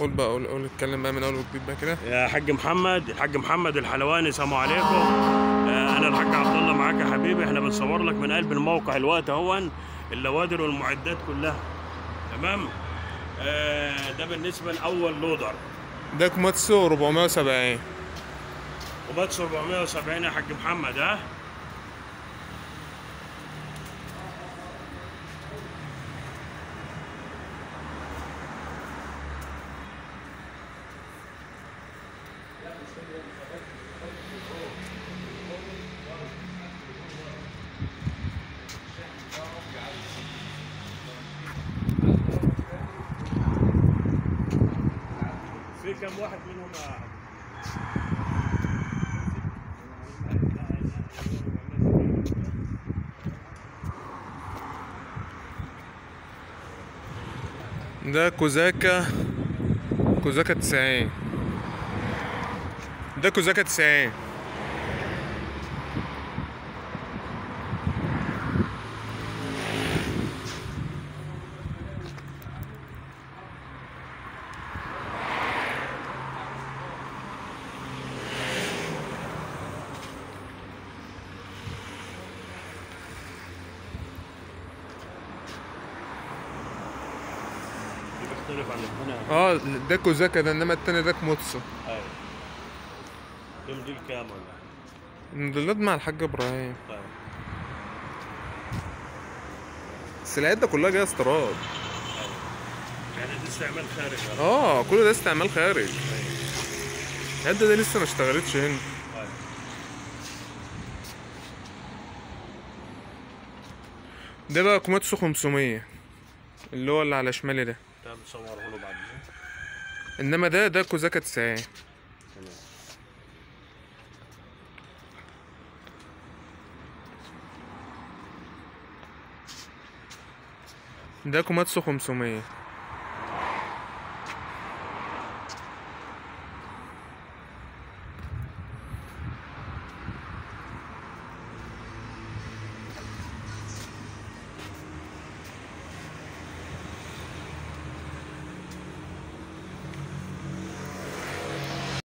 قول بقى قول قول اتكلم بقى من اول وجديد بقى كده يا حاج محمد الحاج محمد الحلواني السلام عليكم آه، انا الحاج عبد الله معاك يا حبيبي احنا بنصور لك من قلب الموقع الوقت اهون اللوادر والمعدات كلها تمام آه، ده بالنسبه لاول لودر ده كوماتسو 470 وباتس 470 يا حاج محمد ها في كم واحد منهم يا ده كوزاكا كوزاكا 90 ده كوزاكا 90 اللي بيختلف عن الثاني اه ده كوزاكا ده انما التاني ده كوماتسو ايوه كم دي كام ولا الموديلات مع الحاج ابراهيم طيب بس العده كلها جايه استيراد يعني دي استعمال خارج ولا؟ اه كل ده استعمال خارج العده دي لسه ما اشتغلتش هنا طيب ده بقى كوماتسو 500 اللي هو اللي على شمالي ده طب صوره له بعد كده انما ده ده كوزاكا 90 تمام ده كوماتسو 500